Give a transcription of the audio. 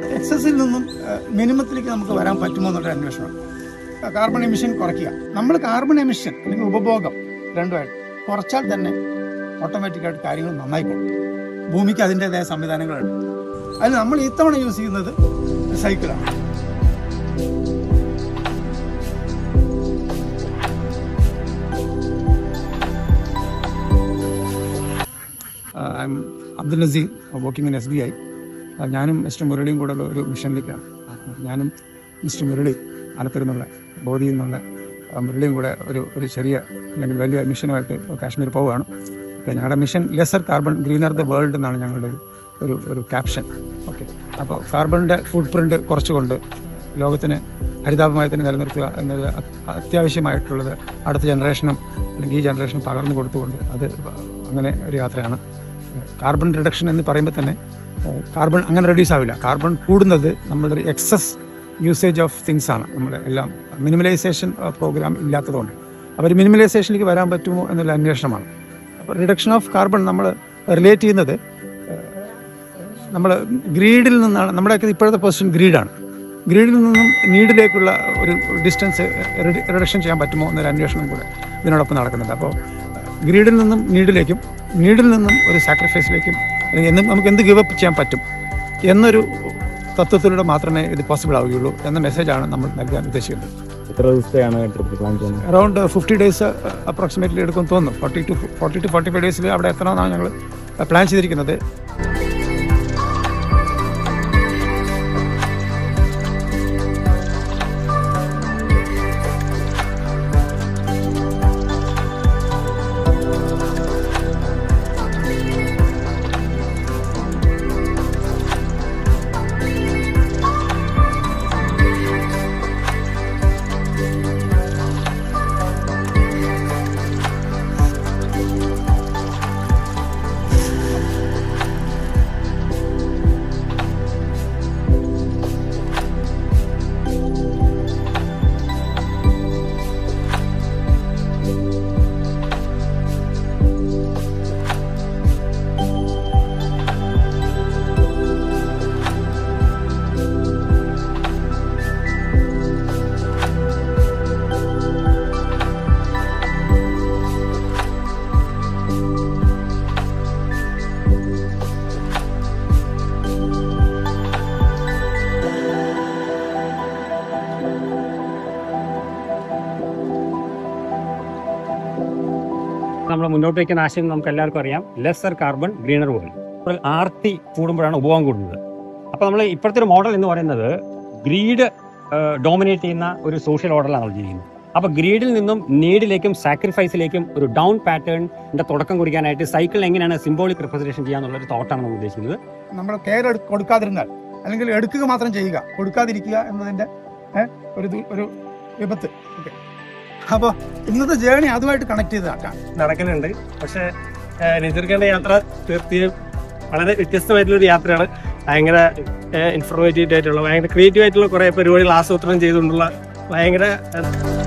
എക്സസിൽ നിന്നും മിനിമത്തിലേക്ക് നമുക്ക് വരാൻ പറ്റുമോ എന്നുള്ള അന്വേഷണം കാർബൺ എമിഷൻ കുറയ്ക്കുക നമ്മൾ കാർബൺ എമിഷൻ അല്ലെങ്കിൽ ഉപഭോഗം രണ്ടുമായിട്ട് കുറച്ചാൽ തന്നെ ഓട്ടോമാറ്റിക്കായിട്ട് കാര്യങ്ങൾ നന്നായി പോകും ഭൂമിക്ക് അതിൻ്റെതായ സംവിധാനങ്ങളുണ്ട് അതിൽ നമ്മൾ ഇത്തവണ യൂസ് ചെയ്യുന്നത് സൈക്കിളാണ് I am Abdul Nazeer working in S B I ഞാനും മിസ്റ്റർ മുരളിയും കൂടെ ഉള്ള ഒരു മിഷനിലേക്കാണ് ഞാനും മിസ്റ്റർ മുരളി ആലത്തൂരിൽ നിന്നുള്ള ബോധിയിൽ നിന്നുള്ള ആ, മുരളിയും കൂടെ ഒരു ഒരു ചെറിയ അല്ലെങ്കിൽ വലിയ മിഷനുമായിട്ട് കാശ്മീർ പോവുകയാണ് അപ്പോൾ ഞങ്ങളുടെ mission lesser carbon greener the world എന്നാണ് ഞങ്ങളുടെ ഒരു ഒരു ഒരു ക്യാപ്ഷൻ ഓക്കെ അപ്പോൾ കാർബണിൻ്റെ ഫുട് പ്രിൻ്റ് കുറച്ചുകൊണ്ട് ലോകത്തിന് ഹരിതാപമായി നിലനിർത്തുക എന്നത് അത് അത്യാവശ്യമായിട്ടുള്ളത് അടുത്ത ജനറേഷനും അല്ലെങ്കിൽ ഈ ജനറേഷനും പകർന്നു കൊടുത്തുകൊണ്ട് അത് അങ്ങനെ ഒരു യാത്രയാണ് കാർബൺ റിഡക്ഷൻ എന്ന് പറയുമ്പോൾ തന്നെ ഏഹ്, കാർബൺ അങ്ങനെ റെഡ്യൂസ് ആവില്ല കാർബൺ കൂടുന്നത് നമ്മളുടെ ഒരു എക്സസ് യൂസേജ് ഓഫ് തിങ്സ് ആണ് നമ്മുടെ എല്ലാം മിനിമലൈസേഷൻ പ്രോഗ്രാം ഇല്ലാത്തതുകൊണ്ട് അവർ മിനിമലൈസേഷനിലേക്ക് വരാൻ പറ്റുമോ എന്നുള്ള അന്വേഷണമാണ് അപ്പോൾ റിഡക്ഷൻ ഓഫ് കാർബൺ നമ്മൾ റിലേറ്റ് ചെയ്യുന്നത് നമ്മൾ ഗ്രീഡിൽ നിന്നാണ് നമ്മുടെയൊക്കെ ഇപ്പോഴത്തെ പൊസിഷൻ ഗ്രീഡാണ് ഗ്രീഡിൽ നിന്നും നീഡിലേക്കുള്ള ഒരു ഡിസ്റ്റൻസ് റിഡക്ഷൻ ചെയ്യാൻ പറ്റുമോ എന്നൊരു അന്വേഷണം കൂടെ ഇതിനോടൊപ്പം നടക്കുന്നുണ്ട് അപ്പോൾ ഗ്രീഡിൽ നിന്നും നീഡിലേക്കും നീഡിൽ നിന്നും ഒരു സാക്രിഫൈസിലേക്കും അല്ലെങ്കിൽ എന്ത് നമുക്ക് എന്ത് ഗിവ് അപ്പ് ചെയ്യാൻ പറ്റും എന്നൊരു തത്വത്തിലൂടെ മാത്രമേ ഇത് പോസിബിൾ ആവുകയുള്ളൂ എന്ന മെസ്സേജാണ് നമ്മൾ നൽകാൻ ഉദ്ദേശിക്കുന്നത് എത്ര ദിവസത്തെയാണ് ട്രിപ്പ് പ്ലാൻ ചെയ്യുന്നത് അറൗണ്ട് ഫിഫ്റ്റി ഡേയ്സ് അപ്രോക്സിമേറ്റ്ലി എടുക്കും തോന്നുന്നു forty to forty to forty five ഡേയ്സിൽ അവിടെ എത്തണമെന്നാണ് ഞങ്ങൾ പ്ലാൻ ചെയ്തിരിക്കുന്നത് നമ്മൾ മുന്നോട്ട് വയ്ക്കുന്ന ആശയം നമുക്ക് എല്ലാവർക്കും അറിയാം ലെസർ കാർബൺ ഗ്രീനർ വേൾഡ് ആർത്തി കൂടുമ്പോഴാണ് ഉപഭോഗം കൂടുന്നത് അപ്പോൾ നമ്മൾ ഇപ്പോഴത്തെ ഒരു മോഡൽ എന്ന് പറയുന്നത് ഗ്രീഡ് ഡോമിനേറ്റ് ചെയ്യുന്ന ഒരു സോഷ്യൽ ഓർഡറിലാണ് നമ്മൾ ജീവിക്കുന്നത് അപ്പോൾ ഗ്രീഡിൽ നിന്നും നീഡിലേക്കും സാക്രിഫൈസിലേക്കും ഒരു ഡൗൺ പാറ്റേണിന്റെ തുടക്കം കുറിക്കാനായിട്ട് സൈക്കിൾ എങ്ങനെയാണ് സിംബോളിക് റിപ്രസെന്റേഷൻ ചെയ്യാന്നുള്ള ഒരു തോട്ടാണ് നമ്മൾ ഉദ്ദേശിക്കുന്നത് നമ്മൾ കെയർ കൊടുക്കാതിരുന്നാൽ അല്ലെങ്കിൽ എടുക്കുക മാത്രം ചെയ്യുക കൊടുക്കാതിരിക്കുക എന്നതിൻ്റെ ഏഹ്, ഒരു ദു- ഒരു വിപത്ത് ഓക്കെ അപ്പോൾ ഇന്നത്തെ ജേണി അതുമായിട്ട് കണക്ട് ചെയ്താക്കാം നടക്കലുണ്ട് പക്ഷേ നെതിർക്കേണ്ട യാത്ര തീർച്ചയായും വളരെ വ്യത്യസ്തമായിട്ടുള്ള ഒരു യാത്രയാണ് ഭയങ്കര ഇൻഫോർമേറ്റീവ് ആയിട്ടുള്ള ഭയങ്കര ക്രിയേറ്റീവ് ആയിട്ടുള്ള കുറെ പരിപാടികൾ ആസൂത്രണം ചെയ്തുകൊണ്ടുള്ള ഭയങ്കര ഏഹ്,